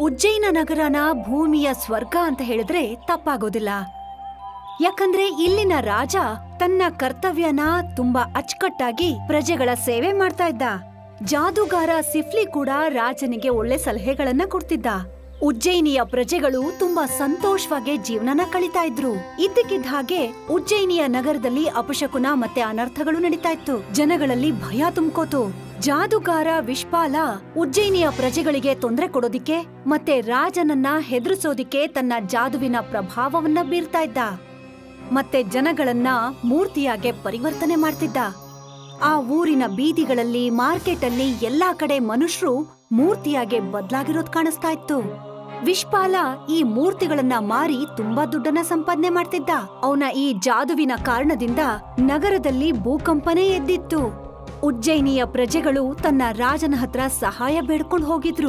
ಉಜ್ಜಯಿನ ನಗರನ ಭೂಮಿಯ ಸ್ವರ್ಗ ಅಂತ ಹೇಳಿದ್ರೆ ತಪ್ಪಾಗೋದಿಲ್ಲ ಯಾಕಂದ್ರೆ ಇಲ್ಲಿನ ರಾಜ ತನ್ನ ಕರ್ತವ್ಯನ ತುಂಬಾ ಅಚ್ಚುಕಟ್ಟಾಗಿ ಪ್ರಜೆಗಳ ಸೇವೆ ಮಾಡ್ತಾ ಇದ್ದ ಜಾದೂಗಾರ ಸಿಫ್ಲಿ ಕೂಡ ರಾಜನಿಗೆ ಒಳ್ಳೆ ಸಲಹೆಗಳನ್ನ ಕೊಡ್ತಿದ್ದ ಉಜ್ಜಯಿನಿಯ ಪ್ರಜೆಗಳು ತುಂಬಾ ಸಂತೋಷವಾಗಿ ಜೀವನನ ಕಳಿತಾ ಇದ್ರು ಇದ್ದಕ್ಕಿದ್ದ ಹಾಗೆ ಉಜ್ಜಯಿನಿಯ ನಗರದಲ್ಲಿ ಅಪಶಕುನ ಮತ್ತೆ ಅನರ್ಥಗಳು ನಡೀತಾ ಇತ್ತು ಜನಗಳಲ್ಲಿ ಭಯ ತುಂಬ್ಕೋತು ಜಾದೂಗಾರ ವಿಶ್ಪಾಲ ಉಜ್ಜಯಿನಿಯ ಪ್ರಜೆಗಳಿಗೆ ತೊಂದರೆ ಕೊಡೋದಿಕ್ಕೆ ಮತ್ತೆ ರಾಜನನ್ನ ಹೆದರಿಸೋದಿಕ್ಕೆ ತನ್ನ ಜಾದುವಿನ ಪ್ರಭಾವವನ್ನ ಬೀರ್ತಾ ಇದ್ದ ಮತ್ತೆ ಜನಗಳನ್ನ ಮೂರ್ತಿಯಾಗೆ ಪರಿವರ್ತನೆ ಮಾಡ್ತಿದ್ದ ಆ ಊರಿನ ಬೀದಿಗಳಲ್ಲಿ ಮಾರ್ಕೆಟ್ ಅಲ್ಲಿ ಎಲ್ಲಾ ಕಡೆ ಮನುಷ್ಯರು ಮೂರ್ತಿಯಾಗೆ ಬದ್ಲಾಗಿರೋದ್ ಕಾಣಿಸ್ತಾ ಇತ್ತು ವಿಶ್ಪಾಲ ಈ ಮೂರ್ತಿಗಳನ್ನ ಮಾರಿ ತುಂಬಾ ದುಡ್ಡನ್ನ ಸಂಪಾದನೆ ಮಾಡ್ತಿದ್ದ ಅವನ ಈ ಜಾದುವಿನ ಕಾರಣದಿಂದ ನಗರದಲ್ಲಿ ಭೂಕಂಪನೇ ಎದ್ದಿತ್ತು ಉಜ್ಜಯಿನಿಯ ಪ್ರಜೆಗಳು ತನ್ನ ರಾಜನ ಹತ್ರ ಸಹಾಯ ಬೇಡ್ಕೊಂಡು ಹೋಗಿದ್ರು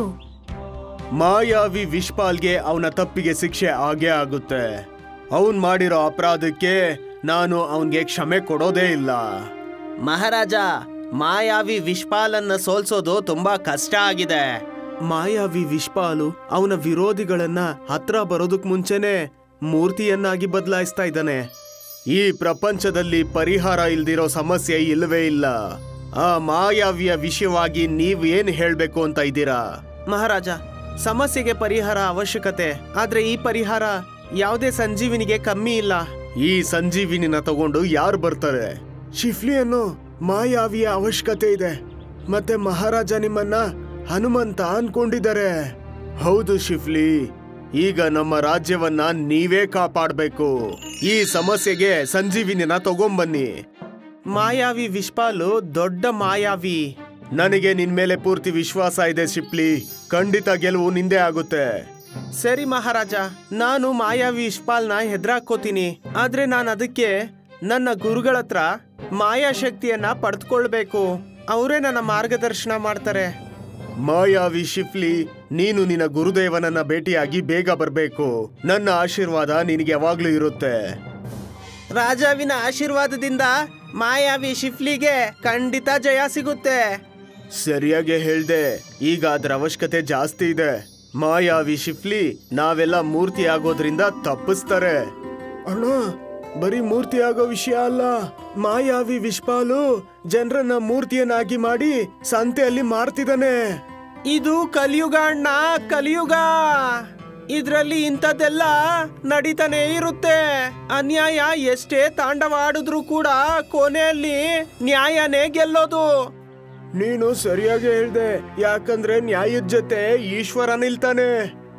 ಮಾಯಾವಿ ವಿಶ್ಪಾಲ್ಗೆ ಅವನ ತಪ್ಪಿಗೆ ಶಿಕ್ಷೆ ಆಗೇ ಆಗುತ್ತೆ ಅವನ್ ಮಾಡಿರೋ ಅಪರಾಧಕ್ಕೆ ನಾನು ಅವನ್ಗೆ ಕ್ಷಮೆ ಕೊಡೋದೇ ಇಲ್ಲ ಮಹಾರಾಜ ಮಾಯಾವಿ ವಿಶ್ಪಾಲನ್ನ ಸೋಲ್ಸೋದು ತುಂಬಾ ಕಷ್ಟ ಆಗಿದೆ ಮಾಯಾವಿ ವಿಶ್ಪಾಲು ಅವನ ವಿರೋಧಿಗಳನ್ನ ಹತ್ರ ಬರೋದಕ್ ಮುಂಚೆನೆ ಮೂರ್ತಿಯನ್ನಾಗಿ ಬದಲಾಯಿಸ್ತಾ ಇದ್ದಾನೆ ಈ ಪ್ರಪಂಚದಲ್ಲಿ ಪರಿಹಾರ ಇಲ್ದಿರೋ ಸಮಸ್ಯೆ ಇಲ್ಲವೇ ಇಲ್ಲ ಆ ಮಾಯಾವಿಯ ವಿಷಯವಾಗಿ ನೀವ್ ಏನ್ ಹೇಳ್ಬೇಕು ಅಂತ ಇದ್ದೀರಾ ಮಹಾರಾಜ ಸಮಸ್ಯೆಗೆ ಪರಿಹಾರ ಅವಶ್ಯಕತೆ ಆದ್ರೆ ಈ ಪರಿಹಾರ ಯಾವುದೇ ಸಂಜೀವಿನಿಗೆ ಕಮ್ಮಿ ಇಲ್ಲ ಈ ಸಂಜೀವಿನಿನ ತಗೊಂಡು ಯಾರು ಬರ್ತಾರೆ ಶಿಫ್ಲಿಯನ್ನು ಮಾಯಾವಿಯ ಅವಶ್ಯಕತೆ ಇದೆ ಮತ್ತೆ ಮಹಾರಾಜ ನಿಮ್ಮನ್ನ ಹನುಮಂತ ಅನ್ಕೊಂಡಿದ್ದಾರೆ ಹೌದು ಶಿಫ್ಲಿ ಈಗ ನಮ್ಮ ರಾಜ್ಯವನ್ನ ನೀವೇ ಕಾಪಾಡ್ಬೇಕು ಈ ಸಮಸ್ಯೆಗೆ ಸಂಜೀವಿನಿನ ತಗೊಂಬನ್ನಿ ಮಾಯಾವಿ ವಿಶ್ಪಾಲು ದೊಡ್ಡ ಮಾಯಾವಿ ನನಗೆ ನಿನ್ ಮೇಲೆ ಪೂರ್ತಿ ವಿಶ್ವಾಸ ಇದೆ ಶಿಪ್ಲಿ ಖಂಡಿತ ಗೆಲುವು ನಿಂದೆ ಆಗುತ್ತೆ ಸರಿ ಮಹಾರಾಜ ನಾನು ಮಾಯಾವಿ ವಿಶ್ಪಾಲ್ನ ಹೆದ್ರಾಕೋತೀನಿ ಆದ್ರೆ ನಾನು ಅದಕ್ಕೆ ನನ್ನ ಗುರುಗಳ ಹತ್ರ ಮಾಯಾ ಶಕ್ತಿಯನ್ನ ಪಡೆದುಕೊಳ್ಬೇಕು ಅವರೇ ನನ್ನ ಮಾರ್ಗದರ್ಶನ ಮಾಡ್ತಾರೆ ಮಾಯಾವಿ ಶಿಫ್ಲಿ ನೀನು ನಿನ್ನ ಗುರುದೇವನನ್ನ ಭೇಟಿಯಾಗಿ ಬೇಗ ಬರ್ಬೇಕು ನನ್ನ ಆಶೀರ್ವಾದ ನಿನಗೆ ಯಾವಾಗ್ಲೂ ಇರುತ್ತೆ ರಾಜಾವಿನ ಆಶೀರ್ವಾದದಿಂದ ಮಾಯಾವಿ ಶಿಫ್ಲಿಗೆ ಖಂಡಿತ ಜಯ ಸಿಗುತ್ತೆ ಸರಿಯಾಗಿ ಹೇಳ್ದೆ ಈಗ ಅದರ ಅವಶ್ಯಕತೆ ಜಾಸ್ತಿ ಇದೆ ಮಾಯಾವಿ ಶಿಫ್ಲಿ ನಾವೆಲ್ಲ ಮೂರ್ತಿ ಆಗೋದ್ರಿಂದ ತಪ್ಪಿಸ್ತಾರೆ ಅಣ್ಣ ಬರೀ ಮೂರ್ತಿ ಆಗೋ ವಿಷಯ ಅಲ್ಲ ಮಾಯಾವಿ ವಿಶ್ಪಾಲು ಜನರನ್ನ ಮೂರ್ತಿಯನ್ನಾಗಿ ಮಾಡಿ ಸಂತೆಯಲ್ಲಿ ಮಾರ್ತಿದ್ದಾನೆ ಇದು ಕಲಿಯುಗ ಅಣ್ಣ ಕಲಿಯುಗ ಇದ್ರಲ್ಲಿ ಇಂಥದ್ದೆಲ್ಲ ನಡೀತಾನೆ ಇರುತ್ತೆ ಅನ್ಯಾಯ ಎಷ್ಟೇ ತಾಂಡವ ಆಡಿದ್ರು ಕೂಡ ಕೊನೆಯಲ್ಲಿ ನ್ಯಾಯನೇ ಗೆಲ್ಲೋದು ನೀನು ಸರಿಯಾಗಿ ಹೇಳ್ದೆ ಯಾಕಂದ್ರೆ ನ್ಯಾಯದ ಜೊತೆ ಈಶ್ವರ ನಿಲ್ತಾನೆ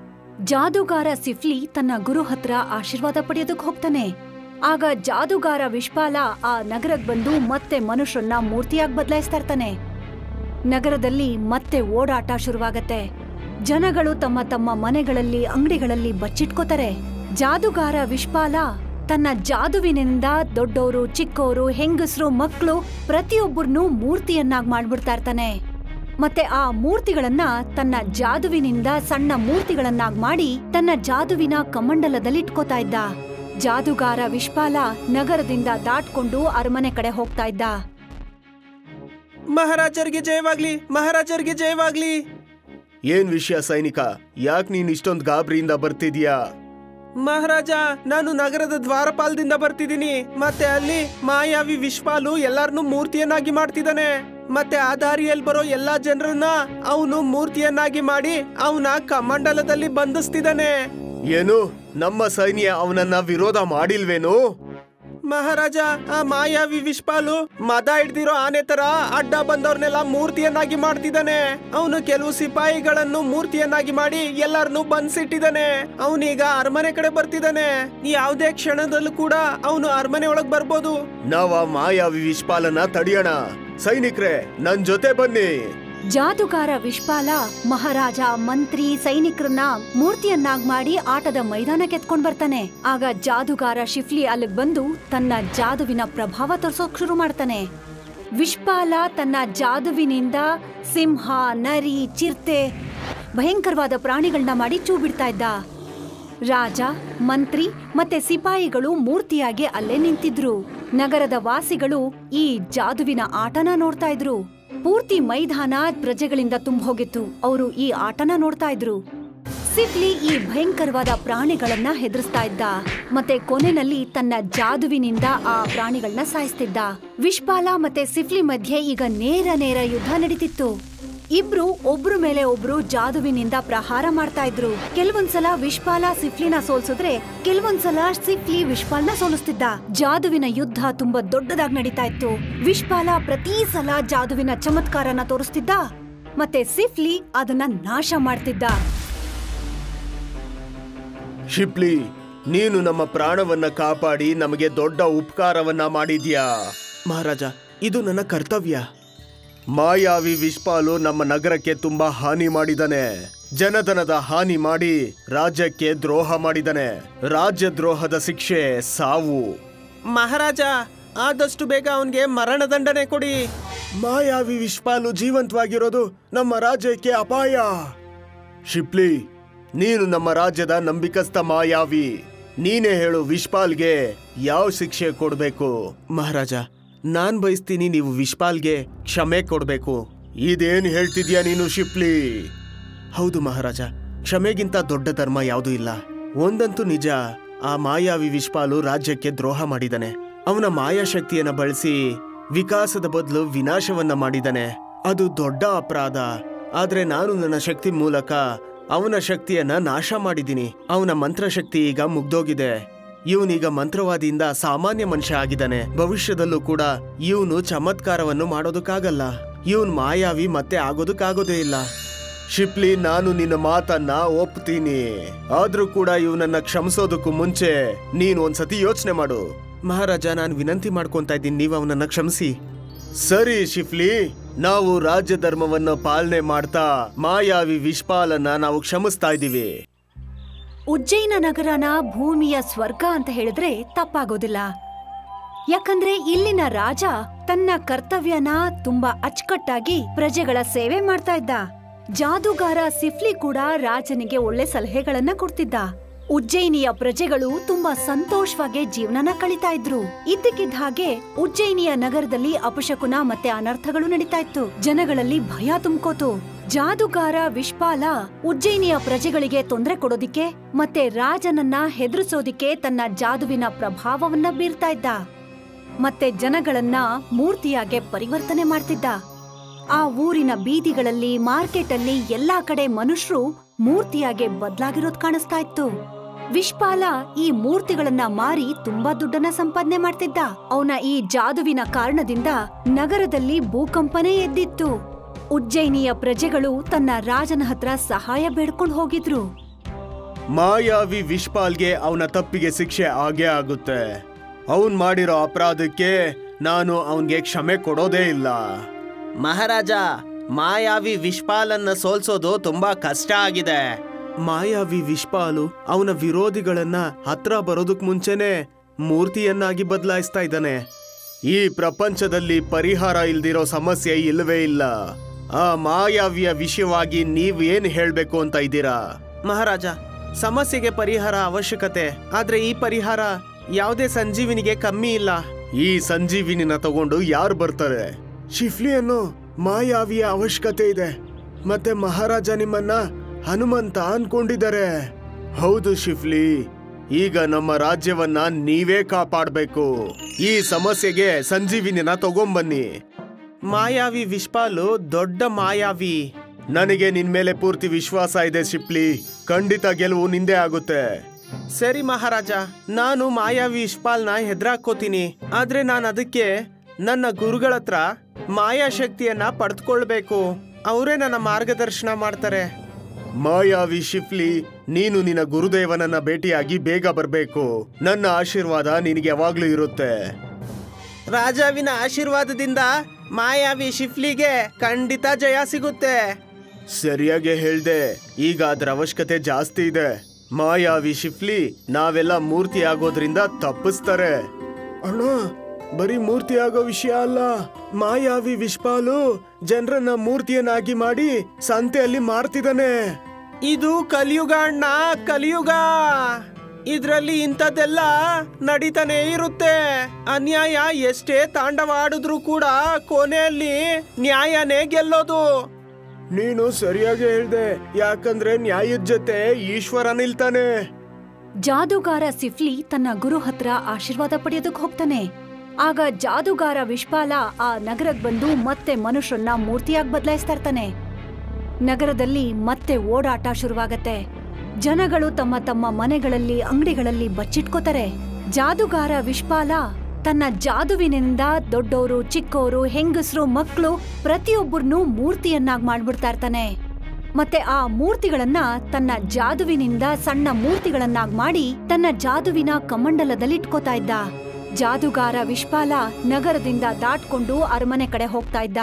ಜಾದೂಗಾರ ಸಿಫ್ಲಿ ತನ್ನ ಗುರು ಹತ್ರ ಆಶೀರ್ವಾದ ಪಡೆಯೋದಕ್ ಹೋಗ್ತಾನೆ ಆಗ ಜಾದೂಗಾರ ವಿಶ್ಪಾಲ ಆ ನಗರಕ್ ಬಂದು ಮತ್ತೆ ಮನುಷ್ಯರನ್ನ ಮೂರ್ತಿಯಾಗಿ ಬದಲಾಯಿಸ್ತಾ ಇರ್ತಾನೆ ನಗರದಲ್ಲಿ ಮತ್ತೆ ಓಡಾಟ ಶುರುವಾಗತ್ತೆ ಜನಗಳು ತಮ್ಮ ತಮ್ಮ ಮನೆಗಳಲ್ಲಿ ಅಂಗಡಿಗಳಲ್ಲಿ ಬಚ್ಚಿಟ್ಕೋತಾರೆ ಜಾದೂಗಾರ ವಿಶ್ಪಾಲ ತನ್ನ ಜಾದುವಿನಿಂದ ದೊಡ್ಡೋರು ಚಿಕ್ಕೋರು ಹೆಂಗಸರು ಮಕ್ಕಳು ಪ್ರತಿಯೊಬ್ಬರನ್ನೂ ಮೂರ್ತಿಯನ್ನಾಗಿ ಮಾಡ್ಬಿಡ್ತಾ ಇರ್ತಾನೆ ಮತ್ತೆ ಆ ಮೂರ್ತಿಗಳನ್ನ ತನ್ನ ಜಾದುವಿನಿಂದ ಸಣ್ಣ ಮೂರ್ತಿಗಳನ್ನಾಗಿ ಮಾಡಿ ತನ್ನ ಜಾದುವಿನ ಕಮಂಡಲದಲ್ಲಿ ಇಟ್ಕೋತಾ ಇದ್ದ ಜಾದುಗಾರ ವಿಶ್ಪಾಲ ನಗರದಿಂದ ದಾಟ್ಕೊಂಡು ಅರಮನೆ ಕಡೆ ಹೋಗ್ತಾ ಇದ್ದ ಮಹಾರಾಜರಿಗೆ ಜಯವಾಗ್ಲಿ ಮಹಾರಾಜರಿಗೆ ಜಯವಾಗ್ಲಿ ಏನ್ ವಿಷಯ ಸೈನಿಕ ಯಾಕ್ ನೀನ್ ಇಷ್ಟೊಂದ್ ಗಾಬರಿಯಿಂದ ಬರ್ತಿದ್ಯಾ ಮಹಾರಾಜ ನಾನು ನಗರದ ದ್ವಾರಪಾಲದಿಂದ ಬರ್ತಿದ್ದೀನಿ ಮತ್ತೆ ಅಲ್ಲಿ ಮಾಯಾವಿ ವಿಶ್ವಾಲು ಎಲ್ಲಾರನ್ನೂ ಮೂರ್ತಿಯನ್ನಾಗಿ ಮಾಡ್ತಿದ್ದಾನೆ ಮತ್ತೆ ಆ ದಾರಿಯಲ್ಲಿ ಬರೋ ಎಲ್ಲಾ ಜನರನ್ನ ಅವನು ಮೂರ್ತಿಯನ್ನಾಗಿ ಮಾಡಿ ಅವನ ಕಮಂಡಲದಲ್ಲಿ ಬಂಧಿಸ್ತಿದ್ದಾನೆ ಏನು ನಮ್ಮ ಸೈನ್ಯ ಅವನನ್ನ ವಿರೋಧ ಮಾಡಿಲ್ವೇನು ಮಹಾರಾಜ ಆ ಮಾಯಾವಿ ವಿಶ್ಪಾಲು ಮದ ಹಿಡ್ದಿರೋ ಆನೆ ತರ ಅಡ್ಡ ಬಂದವ್ರನ್ನೆಲ್ಲ ಮೂರ್ತಿಯನ್ನಾಗಿ ಮಾಡ್ತಿದ್ದಾನೆ ಅವನು ಕೆಲವು ಸಿಪಾಯಿಗಳನ್ನು ಮೂರ್ತಿಯನ್ನಾಗಿ ಮಾಡಿ ಎಲ್ಲರನ್ನೂ ಬಂದ್ಸಿಟ್ಟಿದ್ದಾನೆ ಅವನೀಗ ಅರಮನೆ ಕಡೆ ಬರ್ತಿದ್ದಾನೆ ಯಾವುದೇ ಕ್ಷಣದಲ್ಲೂ ಕೂಡ ಅವನು ಅರಮನೆ ಒಳಗ್ ಬರ್ಬೋದು ನಾವ ಮಾಯಾವಿ ವಿಶ್ಪಾಲನ ತಡಿಯೋಣ ಸೈನಿಕ್ರೆ ನನ್ ಜೊತೆ ಬನ್ನಿ ಜಾದುಗಾರ ವಿಶ್ಪಾಲ ಮಹಾರಾಜ ಮಂತ್ರಿ ಸೈನಿಕರನ್ನ ಮೂರ್ತಿಯನ್ನಾಗ್ ಮಾಡಿ ಆಟದ ಮೈದಾನಕ್ಕೆ ಎತ್ಕೊಂಡ್ ಬರ್ತಾನೆ ಆಗ ಜಾದುಗಾರ ಶಿಫ್ಲಿ ಅಲ್ಲಿಗ್ ಬಂದು ತನ್ನ ಜಾದುವಿನ ಪ್ರಭಾವ ತೋರ್ಸೋಕ್ ಶುರು ಮಾಡ್ತಾನೆ ವಿಶ್ಪಾಲ ತನ್ನ ಜಾದುವಿನಿಂದ ಸಿಂಹ ನರಿ ಚಿರತೆ ಭಯಂಕರವಾದ ಪ್ರಾಣಿಗಳನ್ನ ಮಾಡಿ ಚೂ ಬಿಡ್ತಾ ಇದ್ದ ರಾಜ ಮಂತ್ರಿ ಮತ್ತೆ ಸಿಪಾಯಿಗಳು ಮೂರ್ತಿಯಾಗಿ ಅಲ್ಲೇ ನಿಂತಿದ್ರು ನಗರದ ವಾಸಿಗಳು ಈ ಜಾದುವಿನ ಆಟನ ನೋಡ್ತಾ ಇದ್ರು ಪೂರ್ತಿ ಮೈದಾನ ಪ್ರಜೆಗಳಿಂದ ತುಂಬ ಹೋಗಿತ್ತು ಅವರು ಈ ಆಟನ ನೋಡ್ತಾ ಇದ್ರು ಸಿಫ್ಲಿ ಈ ಭಯಂಕರವಾದ ಪ್ರಾಣಿಗಳನ್ನ ಹೆದರಿಸ್ತಾ ಇದ್ದ ಮತ್ತೆ ಕೊನೆನಲ್ಲಿ ತನ್ನ ಜಾದುವಿನಿಂದ ಆ ಪ್ರಾಣಿಗಳನ್ನ ಸಾಯಿಸ್ತಿದ್ದ ವಿಶ್ಪಾಲ ಮತ್ತೆ ಸಿಫ್ಲಿ ಮಧ್ಯೆ ಈಗ ನೇರ ನೇರ ಯುದ್ಧ ನಡೀತಿತ್ತು ಇಬ್ರು ಒಬ್ರು ಮೇಲೆ ಒಬ್ರು ಜಾದುವಿನಿಂದ ಪ್ರಹಾರ ಮಾಡ್ತಾ ಇದ್ರು ಕೆಲವೊಂದ್ಸಲ ವಿಶ್ಪಾಲ ಸಿಫ್ಲಿನ ಸೋಲ್ಸಿದ್ರೆ ಕೆಲವೊಂದ್ಸಲ ಸಿಫ್ಲಿ ವಿಶ್ಪಾಲ್ನ ಸೋಲಿಸ್ತಿದ್ದ ಜಾದುವಿನ ಯುದ್ಧ ತುಂಬಾ ದೊಡ್ಡದಾಗಿ ನಡೀತಾ ಇತ್ತು ವಿಶ್ಪಾಲ ಪ್ರತಿ ಸಲ ಜಾದುವಿನ ಚಮತ್ಕಾರನ ತೋರಿಸ್ತಿದ್ದ ಮತ್ತೆ ಸಿಫ್ಲಿ ಅದನ್ನ ನಾಶ ಮಾಡ್ತಿದ್ದ ಶಿಪ್ಲಿ ನೀನು ನಮ್ಮ ಪ್ರಾಣವನ್ನ ಕಾಪಾಡಿ ನಮಗೆ ದೊಡ್ಡ ಉಪಕಾರವನ್ನ ಮಾಡಿದ್ಯಾ ಮಹಾರಾಜ ಇದು ನನ್ನ ಕರ್ತವ್ಯ ಮಾಯಾವಿ ವಿಶ್ಪಾಲು ನಮ್ಮ ನಗರಕ್ಕೆ ತುಂಬಾ ಹಾನಿ ಮಾಡಿದಾನೆ ಜನಧನದ ಹಾನಿ ಮಾಡಿ ರಾಜ್ಯಕ್ಕೆ ದ್ರೋಹ ಮಾಡಿದಾನೆ ರಾಜ್ಯ ದ್ರೋಹದ ಶಿಕ್ಷೆ ಸಾವು ಮಹಾರಾಜ ಆದಷ್ಟು ಬೇಗ ಅವನ್ಗೆ ಮರಣದಂಡನೆ ಕೊಡಿ ಮಾಯಾವಿ ವಿಶ್ಪಾಲು ಜೀವಂತವಾಗಿರೋದು ನಮ್ಮ ರಾಜ್ಯಕ್ಕೆ ಅಪಾಯ ಶಿಪ್ಲಿ ನೀನು ನಮ್ಮ ರಾಜ್ಯದ ನಂಬಿಕಸ್ಥ ಮಾಯಾವಿ ನೀನೇ ಹೇಳು ವಿಶ್ಪಾಲ್ಗೆ ಯಾವ ಶಿಕ್ಷೆ ಕೊಡ್ಬೇಕು ಮಹಾರಾಜ ನಾನ್ ಬಯಸ್ತೀನಿ ನೀವು ವಿಶ್ಪಾಲ್ಗೆ ಕ್ಷಮೆ ಕೊಡ್ಬೇಕು ಇದೇನ್ ಹೇಳ್ತಿದ್ಯಾ ನೀನು ಶಿಪ್ಲಿ ಹೌದು ಮಹಾರಾಜ ಕ್ಷಮೆಗಿಂತ ದೊಡ್ಡ ಧರ್ಮ ಯಾವುದೂ ಇಲ್ಲ ಒಂದಂತೂ ನಿಜ ಆ ಮಾಯಾವಿ ವಿಶ್ಪಾಲು ರಾಜ್ಯಕ್ಕೆ ದ್ರೋಹ ಮಾಡಿದಾನೆ ಅವನ ಮಾಯಾಶಕ್ತಿಯನ್ನ ಬಳಸಿ ವಿಕಾಸದ ಬದಲು ವಿನಾಶವನ್ನ ಮಾಡಿದಾನೆ ಅದು ದೊಡ್ಡ ಅಪರಾಧ ಆದ್ರೆ ನಾನು ನನ್ನ ಶಕ್ತಿ ಮೂಲಕ ಅವನ ಶಕ್ತಿಯನ್ನ ನಾಶ ಮಾಡಿದ್ದೀನಿ ಅವನ ಮಂತ್ರಶಕ್ತಿ ಈಗ ಮುಗ್ದೋಗಿದೆ ಇವನೀಗ ಮಂತ್ರವಾದಿಯಿಂದ ಸಾಮಾನ್ಯ ಮನುಷ್ಯ ಆಗಿದ್ದಾನೆ ಭವಿಷ್ಯದಲ್ಲೂ ಕೂಡ ಇವನು ಚಮತ್ಕಾರವನ್ನು ಮಾಡೋದಕ್ಕಾಗಲ್ಲ ಇವನ್ ಮಾಯಾವಿ ಮತ್ತೆ ಆಗೋದಕ್ಕಾಗೋದೇ ಇಲ್ಲ ಶಿಪ್ಲಿ ನಾನು ನಿನ್ನ ಮಾತನ್ನ ಒಪ್ತೀನಿ ಆದ್ರೂ ಕೂಡ ಇವನನ್ನ ಕ್ಷಮಿಸೋದಕ್ಕೂ ಮುಂಚೆ ನೀನು ಒಂದ್ಸತಿ ಯೋಚನೆ ಮಾಡು ಮಹಾರಾಜ ನಾನು ವಿನಂತಿ ಮಾಡ್ಕೊಂತ ಇದ್ದೀನಿ ನೀವು ಅವನನ್ನ ಕ್ಷಮಿಸಿ ಸರಿ ಶಿಫ್ಲಿ ನಾವು ರಾಜ್ಯ ಧರ್ಮವನ್ನ ಪಾಲನೆ ಮಾಡ್ತಾ ಮಾಯಾವಿ ವಿಶ್ಪಾಲನ್ನ ನಾವು ಕ್ಷಮಿಸ್ತಾ ಇದ್ದೀವಿ ಉಜ್ಜಯಿನ ನಗರನ ಭೂಮಿಯ ಸ್ವರ್ಗ ಅಂತ ಹೇಳಿದ್ರೆ ತಪ್ಪಾಗೋದಿಲ್ಲ ಯಾಕಂದ್ರೆ ಇಲ್ಲಿನ ರಾಜ ತನ್ನ ಕರ್ತವ್ಯನ ತುಂಬಾ ಅಚ್ಚುಕಟ್ಟಾಗಿ ಪ್ರಜೆಗಳ ಸೇವೆ ಮಾಡ್ತಾ ಇದ್ದ ಜಾದೂಗಾರ ಸಿಫ್ಲಿ ಕೂಡ ರಾಜನಿಗೆ ಒಳ್ಳೆ ಸಲಹೆಗಳನ್ನ ಕೊಡ್ತಿದ್ದ ಉಜ್ಜಯಿನಿಯ ಪ್ರಜೆಗಳು ತುಂಬಾ ಸಂತೋಷವಾಗಿ ಜೀವನನ ಕಳಿತಾ ಇದ್ರು ಇದ್ದಕ್ಕಿದ್ದ ಹಾಗೆ ಉಜ್ಜಯಿನಿಯ ನಗರದಲ್ಲಿ ಅಪಶಕುನ ಮತ್ತೆ ಅನರ್ಥಗಳು ನಡೀತಾ ಇತ್ತು ಜನಗಳಲ್ಲಿ ಭಯ ತುಂಬ್ಕೋತು ಜಾದುಗಾರ ವಿಶ್ಪಾಲ ಉಜ್ಜಯಿನಿಯ ಪ್ರಜೆಗಳಿಗೆ ತೊಂದರೆ ಕೊಡೋದಿಕ್ಕೆ ಮತ್ತೆ ರಾಜನನ್ನ ಹೆದರಿಸೋದಿಕ್ಕೆ ತನ್ನ ಜಾದುವಿನ ಪ್ರಭಾವವನ್ನ ಬೀರ್ತಾ ಇದ್ದ ಮತ್ತೆ ಜನಗಳನ್ನ ಮೂರ್ತಿಯಾಗೆ ಪರಿವರ್ತನೆ ಮಾಡ್ತಿದ್ದ ಆ ಊರಿನ ಬೀದಿಗಳಲ್ಲಿ ಮಾರ್ಕೆಟ್ ಅಲ್ಲಿ ಎಲ್ಲಾ ಕಡೆ ಮನುಷ್ಯರು ಮೂರ್ತಿಯಾಗೆ ಬದ್ಲಾಗಿರೋದ್ ಕಾಣಿಸ್ತಾ ಇತ್ತು ವಿಶ್ಪಾಲ ಈ ಮೂರ್ತಿಗಳನ್ನ ಮಾರಿ ತುಂಬಾ ದುಡ್ಡನ್ನ ಸಂಪಾದನೆ ಮಾಡ್ತಿದ್ದ ಅವನ ಈ ಜಾದುವಿನ ಕಾರಣದಿಂದ ನಗರದಲ್ಲಿ ಭೂಕಂಪನೇ ಎದ್ದಿತ್ತು ಉಜ್ಜಯಿನಿಯ ಪ್ರಜೆಗಳು ತನ್ನ ರಾಜನ ಹತ್ರ ಸಹಾಯ ಬೇಡ್ಕೊಂಡು ಹೋಗಿದ್ರು ಮಾಯಾವಿ ವಿಶ್ಪಾಲ್ಗೆ ಅವನ ತಪ್ಪಿಗೆ ಶಿಕ್ಷೆ ಆಗೇ ಆಗುತ್ತೆ ಅವನ್ ಮಾಡಿರೋ ಅಪರಾಧಕ್ಕೆ ನಾನು ಅವನ್ಗೆ ಕ್ಷಮೆ ಕೊಡೋದೇ ಇಲ್ಲ ಮಹಾರಾಜ ಮಾಯಾವಿ ವಿಶ್ಪಾಲನ್ನ ಸೋಲ್ಸೋದು ತುಂಬಾ ಕಷ್ಟ ಆಗಿದೆ ಮಾಯಾವಿ ವಿಶ್ಪಾಲು ಅವನ ವಿರೋಧಿಗಳನ್ನ ಹತ್ರ ಬರೋದಕ್ ಮುಂಚೆನೆ ಮೂರ್ತಿಯನ್ನಾಗಿ ಬದಲಾಯಿಸ್ತಾ ಇದ್ದಾನೆ ಈ ಪ್ರಪಂಚದಲ್ಲಿ ಪರಿಹಾರ ಇಲ್ದಿರೋ ಸಮಸ್ಯೆ ಇಲ್ಲವೇ ಇಲ್ಲ ಆ ಮಾಯಾವಿಯ ವಿಷಯವಾಗಿ ನೀವ್ ಏನ್ ಹೇಳ್ಬೇಕು ಅಂತ ಇದ್ದೀರಾ ಮಹಾರಾಜ ಸಮಸ್ಯೆಗೆ ಪರಿಹಾರ ಅವಶ್ಯಕತೆ ಆದ್ರೆ ಈ ಪರಿಹಾರ ಯಾವುದೇ ಸಂಜೀವಿನಿಗೆ ಕಮ್ಮಿ ಇಲ್ಲ ಈ ಸಂಜೀವಿನಿನ ತಗೊಂಡು ಯಾರು ಬರ್ತಾರೆ ಶಿಫ್ಲಿಯನ್ನು ಮಾಯಾವಿಯ ಅವಶ್ಯಕತೆ ಇದೆ ಮತ್ತೆ ಮಹಾರಾಜ ನಿಮ್ಮನ್ನ ಹನುಮಂತ ಅನ್ಕೊಂಡಿದ್ದಾರೆ ಹೌದು ಶಿಫ್ಲಿ ಈಗ ನಮ್ಮ ರಾಜ್ಯವನ್ನ ನೀವೇ ಕಾಪಾಡ್ಬೇಕು ಈ ಸಮಸ್ಯೆಗೆ ಸಂಜೀವಿನಿನ ತಗೊಂಬನ್ನಿ ಮಾಯಾವಿ ವಿಶ್ಪಾಲು ದೊಡ್ಡ ಮಾಯಾವಿ ನನಗೆ ನಿನ್ ಮೇಲೆ ಪೂರ್ತಿ ವಿಶ್ವಾಸ ಇದೆ ಶಿಪ್ಲಿ ಖಂಡಿತ ಗೆಲುವು ನಿಂದೆ ಆಗುತ್ತೆ ಸರಿ ಮಹಾರಾಜ ನಾನು ಮಾಯಾವಿ ವಿಶ್ಪಾಲ್ನ ಹೆದ್ರಾಕೋತೀನಿ ಆದ್ರೆ ನಾನು ಅದಕ್ಕೆ ನನ್ನ ಗುರುಗಳ ಹತ್ರ ಮಾಯಾಶಕ್ತಿಯನ್ನ ಪಡೆದುಕೊಳ್ಬೇಕು ಅವರೇ ನನ್ನ ಮಾರ್ಗದರ್ಶನ ಮಾಡ್ತಾರೆ ಮಾಯಾವಿ ಶಿಫ್ಲಿ ನೀನು ನಿನ್ನ ಗುರುದೇವನನ್ನ ಭೇಟಿಯಾಗಿ ಬೇಗ ಬರ್ಬೇಕು ನನ್ನ ಆಶೀರ್ವಾದ ನಿನಗೆ ಯಾವಾಗ್ಲೂ ಇರುತ್ತೆ ರಾಜಾವಿನ ಆಶೀರ್ವಾದದಿಂದ ಮಾಯಾವಿ ಶಿಫ್ಲಿಗೆ ಖಂಡಿತ ಜಯ ಸಿಗುತ್ತೆ ಸರಿಯಾಗಿ ಹೇಳ್ದೆ ಈಗ ಅದ್ರ ಅವಶ್ಯಕತೆ ಜಾಸ್ತಿ ಇದೆ ಮಾಯಾವಿ ಶಿಫ್ಲಿ ನಾವೆಲ್ಲ ಮೂರ್ತಿ ಆಗೋದ್ರಿಂದ ತಪ್ಪಿಸ್ತಾರೆ ಅಣ್ಣ ಬರೀ ಮೂರ್ತಿ ಆಗೋ ವಿಷಯ ಅಲ್ಲ ಮಾಯಾವಿ ವಿಶ್ಪಾಲು ಜನರನ್ನ ಮೂರ್ತಿಯನ್ನಾಗಿ ಮಾಡಿ ಸಂತೆಯಲ್ಲಿ ಮಾರ್ತಿದ್ದಾನೆ ಇದು ಕಲಿಯುಗ ಅಣ್ಣ ಕಲಿಯುಗ ಇದ್ರಲ್ಲಿ ಇಂಥದ್ದೆಲ್ಲ ನಡೀತಾನೆ ಇರುತ್ತೆ ಅನ್ಯಾಯ ಎಷ್ಟೇ ತಾಂಡವ ಆಡಿದ್ರು ಕೂಡ ಕೊನೆಯಲ್ಲಿ ನ್ಯಾಯನೇ ಗೆಲ್ಲೋದು ನೀನು ಸರಿಯಾಗಿ ಹೇಳ್ದೆ ಯಾಕಂದ್ರೆ ನ್ಯಾಯದ ಜೊತೆ ಈಶ್ವರ ನಿಲ್ತಾನೆ ಜಾದೂಗಾರ ಸಿಫ್ಲಿ ತನ್ನ ಗುರು ಹತ್ರ ಆಶೀರ್ವಾದ ಪಡೆಯೋದಕ್ ಹೋಗ್ತಾನೆ ಆಗ ಜಾದೂಗಾರ ವಿಶ್ಪಾಲ ಆ ನಗರಕ್ ಬಂದು ಮತ್ತೆ ಮನುಷ್ಯರನ್ನ ಮೂರ್ತಿಯಾಗಿ ಬದಲಾಯಿಸ್ತಾ ಇರ್ತಾನೆ ನಗರದಲ್ಲಿ ಮತ್ತೆ ಓಡಾಟ ಶುರುವಾಗತ್ತೆ ಜನಗಳು ತಮ್ಮ ತಮ್ಮ ಮನೆಗಳಲ್ಲಿ ಅಂಗಡಿಗಳಲ್ಲಿ ಬಚ್ಚಿಟ್ಕೋತಾರೆ ಜಾದೂಗಾರ ವಿಶ್ಪಾಲ ತನ್ನ ಜಾದುವಿನಿಂದ ದೊಡ್ಡೋರು ಚಿಕ್ಕೋರು ಹೆಂಗಸರು ಮಕ್ಕಳು ಪ್ರತಿಯೊಬ್ಬರನ್ನೂ ಮೂರ್ತಿಯನ್ನಾಗಿ ಮಾಡ್ಬಿಡ್ತಾ ಇರ್ತಾನೆ ಮತ್ತೆ ಆ ಮೂರ್ತಿಗಳನ್ನ ತನ್ನ ಜಾದುವಿನಿಂದ ಸಣ್ಣ ಮೂರ್ತಿಗಳನ್ನಾಗಿ ಮಾಡಿ ತನ್ನ ಜಾದುವಿನ ಕಮಂಡಲದಲ್ಲಿ ಇಟ್ಕೋತಾ ಇದ್ದ ಜಾದುಗಾರ ವಿಶ್ಪಾಲ ನಗರದಿಂದ ದಾಟ್ಕೊಂಡು ಅರಮನೆ ಕಡೆ ಹೋಗ್ತಾ ಇದ್ದ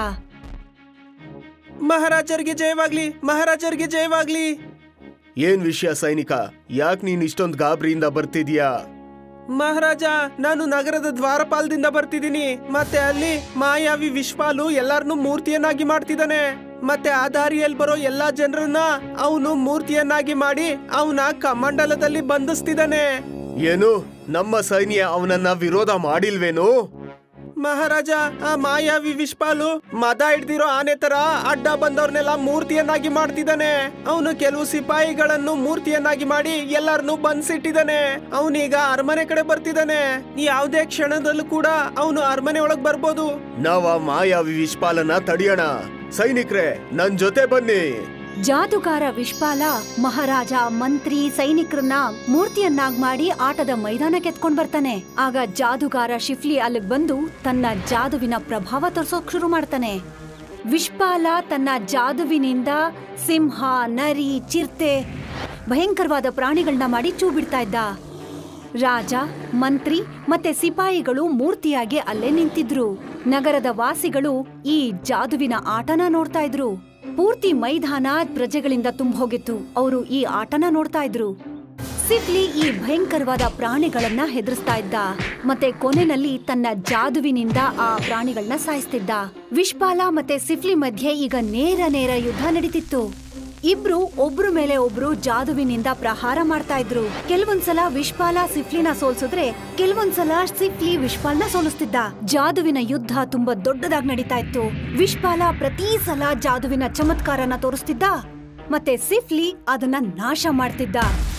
ಮಹಾರಾಜರಿಗೆ ಜಯವಾಗ್ಲಿ ಮಹಾರಾಜರಿಗೆ ಜಯವಾಗ್ಲಿ ಏನ್ ವಿಷಯ ಸೈನಿಕ ಯಾಕ್ ನೀನ್ ಇಷ್ಟೊಂದ್ ಗಾಬರಿಯಿಂದ ಬರ್ತಿದ್ಯಾ ಮಹಾರಾಜ ನಾನು ನಗರದ ದ್ವಾರಪಾಲದಿಂದ ಬರ್ತಿದ್ದೀನಿ ಮತ್ತೆ ಅಲ್ಲಿ ಮಾಯಾವಿ ವಿಶ್ವಾಲು ಎಲ್ಲಾರನ್ನೂ ಮೂರ್ತಿಯನ್ನಾಗಿ ಮಾಡ್ತಿದ್ದಾನೆ ಮತ್ತೆ ಆ ದಾರಿಯಲ್ಲಿ ಬರೋ ಎಲ್ಲಾ ಜನರನ್ನ ಅವನು ಮೂರ್ತಿಯನ್ನಾಗಿ ಮಾಡಿ ಅವನ ಕಮಂಡಲದಲ್ಲಿ ಬಂಧಿಸ್ತಿದ್ದಾನೆ ಏನು ನಮ್ಮ ಸೈನ್ಯ ಅವನನ್ನ ವಿರೋಧ ಮಾಡಿಲ್ವೇನು ಮಹಾರಾಜ ಆ ಮಾಯಾವಿ ವಿಶ್ಪಾಲು ಮದ ಹಿಡ್ದಿರೋ ಆನೆ ತರ ಅಡ್ಡ ಬಂದವ್ರನ್ನೆಲ್ಲ ಮೂರ್ತಿಯನ್ನಾಗಿ ಮಾಡ್ತಿದ್ದಾನೆ ಅವನು ಕೆಲವು ಸಿಪಾಯಿಗಳನ್ನು ಮೂರ್ತಿಯನ್ನಾಗಿ ಮಾಡಿ ಎಲ್ಲರನ್ನೂ ಬಂದ್ಸಿಟ್ಟಿದ್ದಾನೆ ಅವನೀಗ ಅರಮನೆ ಕಡೆ ಬರ್ತಿದ್ದಾನೆ ಯಾವುದೇ ಕ್ಷಣದಲ್ಲೂ ಕೂಡ ಅವನು ಅರಮನೆ ಒಳಗ್ ಬರ್ಬೋದು ನಾವ ಮಾಯಾವಿ ವಿಶ್ಪಾಲನ ತಡಿಯೋಣ ಸೈನಿಕ್ರೆ ನನ್ ಜೊತೆ ಬನ್ನಿ ಜಾದುಗಾರ ವಿಶ್ಪಾಲ ಮಹಾರಾಜ ಮಂತ್ರಿ ಸೈನಿಕರನ್ನ ಮೂರ್ತಿಯನ್ನಾಗ್ ಮಾಡಿ ಆಟದ ಮೈದಾನಕ್ಕೆ ಎತ್ಕೊಂಡ್ ಬರ್ತಾನೆ ಆಗ ಜಾದುಗಾರ ಶಿಫ್ಲಿ ಅಲ್ಲಿಗ್ ಬಂದು ತನ್ನ ಜಾದುವಿನ ಪ್ರಭಾವ ತೋರ್ಸೋಕ್ ಶುರು ಮಾಡ್ತಾನೆ ವಿಶ್ಪಾಲ ತನ್ನ ಜಾದುವಿನಿಂದ ಸಿಂಹ ನರಿ ಚಿರತೆ ಭಯಂಕರವಾದ ಪ್ರಾಣಿಗಳನ್ನ ಮಾಡಿ ಚೂ ಬಿಡ್ತಾ ಇದ್ದ ರಾಜ ಮಂತ್ರಿ ಮತ್ತೆ ಸಿಪಾಯಿಗಳು ಮೂರ್ತಿಯಾಗಿ ಅಲ್ಲೇ ನಿಂತಿದ್ರು ನಗರದ ವಾಸಿಗಳು ಈ ಜಾದುವಿನ ಆಟನ ನೋಡ್ತಾ ಇದ್ರು ಪೂರ್ತಿ ಮೈದಾನ ಪ್ರಜೆಗಳಿಂದ ತುಂಬೋಗಿತ್ತು ಅವರು ಈ ಆಟನ ನೋಡ್ತಾ ಇದ್ರು ಸಿಫ್ಲಿ ಈ ಭಯಂಕರವಾದ ಪ್ರಾಣಿಗಳನ್ನ ಹೆದರ್ಸ್ತಾ ಇದ್ದ ಮತ್ತೆ ಕೊನೆನಲ್ಲಿ ತನ್ನ ಜಾದುವಿನಿಂದ ಆ ಪ್ರಾಣಿಗಳನ್ನ ಸಾಯಿಸ್ತಿದ್ದ ವಿಶ್ಪಾಲ ಮತ್ತೆ ಸಿಫ್ಲಿ ಮಧ್ಯೆ ಈಗ ನೇರ ನೇರ ಯುದ್ಧ ನಡೀತಿತ್ತು ಇಬ್ರು ಒಬ್ರು ಮೇಲೆ ಒಬ್ರು ಜಾದುವಿನಿಂದ ಪ್ರಹಾರ ಮಾಡ್ತಾ ಇದ್ರು ಕೆಲವೊಂದ್ಸಲ ವಿಶ್ಪಾಲ ಸಿಫ್ಲಿನ ಸೋಲ್ಸಿದ್ರೆ ಕೆಲವೊಂದ್ಸಲ ಸಿಫ್ಲಿ ವಿಶ್ಪಾಲ್ನ ಸೋಲಿಸ್ತಿದ್ದ ಜಾದುವಿನ ಯುದ್ಧ ತುಂಬಾ ದೊಡ್ಡದಾಗಿ ನಡೀತಾ ಇತ್ತು ವಿಶ್ಪಾಲ ಪ್ರತಿ ಸಲ ಜಾದುವಿನ ಚಮತ್ಕಾರನ ತೋರಿಸ್ತಿದ್ದ ಮತ್ತೆ ಸಿಫ್ಲಿ ಅದನ್ನ ನಾಶ ಮಾಡ್ತಿದ್ದ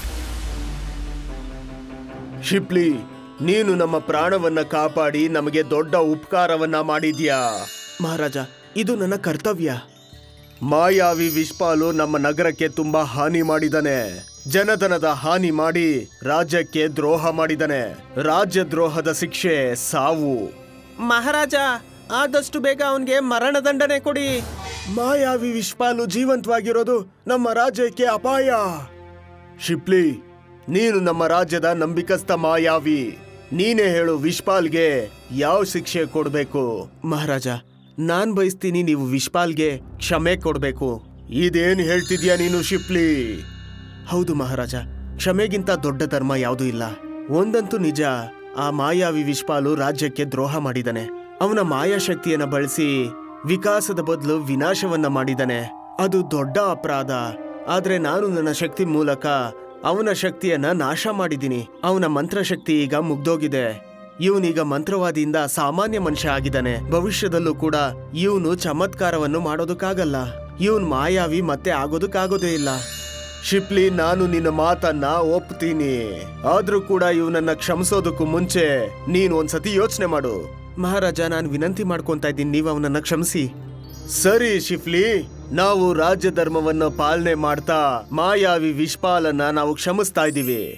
ಶಿಪ್ಲಿ ನೀನು ನಮ್ಮ ಪ್ರಾಣವನ್ನ ಕಾಪಾಡಿ ನಮಗೆ ದೊಡ್ಡ ಉಪಕಾರವನ್ನ ಮಾಡಿದ್ಯಾ ಮಹಾರಾಜ ಇದು ನನ್ನ ಕರ್ತವ್ಯ ಮಾಯಾವಿ ವಿಶ್ಪಾಲು ನಮ್ಮ ನಗರಕ್ಕೆ ತುಂಬಾ ಹಾನಿ ಮಾಡಿದಾನೆ ಜನಧನದ ಹಾನಿ ಮಾಡಿ ರಾಜ್ಯಕ್ಕೆ ದ್ರೋಹ ಮಾಡಿದಾನೆ ರಾಜ್ಯ ದ್ರೋಹದ ಶಿಕ್ಷೆ ಸಾವು ಮಹಾರಾಜ ಆದಷ್ಟು ಬೇಗ ಅವನ್ಗೆ ಮರಣದಂಡನೆ ಕೊಡಿ ಮಾಯಾವಿ ವಿಶ್ಪಾಲು ಜೀವಂತವಾಗಿರೋದು ನಮ್ಮ ರಾಜ್ಯಕ್ಕೆ ಅಪಾಯ ಶಿಪ್ಲಿ ನೀನು ನಮ್ಮ ರಾಜ್ಯದ ನಂಬಿಕಸ್ಥ ಮಾಯಾವಿ ನೀನೇ ಹೇಳು ವಿಶ್ಪಾಲ್ಗೆ ಯಾವ ಶಿಕ್ಷೆ ಕೊಡ್ಬೇಕು ಮಹಾರಾಜ ನಾನ್ ಬಯಸ್ತೀನಿ ನೀವು ವಿಶ್ಪಾಲ್ಗೆ ಕ್ಷಮೆ ಕೊಡ್ಬೇಕು ಇದೇನ್ ಹೇಳ್ತಿದ್ಯಾ ನೀನು ಶಿಪ್ಲಿ ಹೌದು ಮಹಾರಾಜ ಕ್ಷಮೆಗಿಂತ ದೊಡ್ಡ ಧರ್ಮ ಯಾವುದೂ ಇಲ್ಲ ಒಂದಂತೂ ನಿಜ ಆ ಮಾಯಾವಿ ವಿಶ್ಪಾಲು ರಾಜ್ಯಕ್ಕೆ ದ್ರೋಹ ಮಾಡಿದಾನೆ ಅವನ ಮಾಯಾಶಕ್ತಿಯನ್ನ ಬಳಸಿ ವಿಕಾಸದ ಬದಲು ವಿನಾಶವನ್ನ ಮಾಡಿದಾನೆ ಅದು ದೊಡ್ಡ ಅಪರಾಧ ಆದ್ರೆ ನಾನು ನನ್ನ ಶಕ್ತಿ ಮೂಲಕ ಅವನ ಶಕ್ತಿಯನ್ನ ನಾಶ ಮಾಡಿದ್ದೀನಿ ಅವನ ಮಂತ್ರಶಕ್ತಿ ಈಗ ಮುಗ್ದೋಗಿದೆ ಇವನೀಗ ಮಂತ್ರವಾದಿಯಿಂದ ಸಾಮಾನ್ಯ ಮನುಷ್ಯ ಆಗಿದ್ದಾನೆ ಭವಿಷ್ಯದಲ್ಲೂ ಕೂಡ ಇವನು ಚಮತ್ಕಾರವನ್ನು ಮಾಡೋದಕ್ಕಾಗಲ್ಲ ಇವನ್ ಮಾಯಾವಿ ಮತ್ತೆ ಆಗೋದಕ್ಕಾಗೋದೇ ಇಲ್ಲ ಶಿಪ್ಲಿ ನಾನು ನಿನ್ನ ಮಾತನ್ನ ಒಪ್ತೀನಿ ಆದ್ರೂ ಕೂಡ ಇವನನ್ನ ಕ್ಷಮಿಸೋದಕ್ಕೂ ಮುಂಚೆ ನೀನು ಒಂದ್ಸತಿ ಯೋಚನೆ ಮಾಡು ಮಹಾರಾಜ ನಾನು ವಿನಂತಿ ಮಾಡ್ಕೊಂತ ಇದ್ದೀನಿ ನೀವು ಅವನನ್ನ ಕ್ಷಮಿಸಿ ಸರಿ ಶಿಫ್ಲಿ ನಾವು ರಾಜ್ಯ ಧರ್ಮವನ್ನು ಪಾಲನೆ ಮಾಡ್ತಾ ಮಾಯಾವಿ ವಿಶ್ಪಾಲನ್ನ ನಾವು ಕ್ಷಮಿಸ್ತಾ ಇದ್ದೀವಿ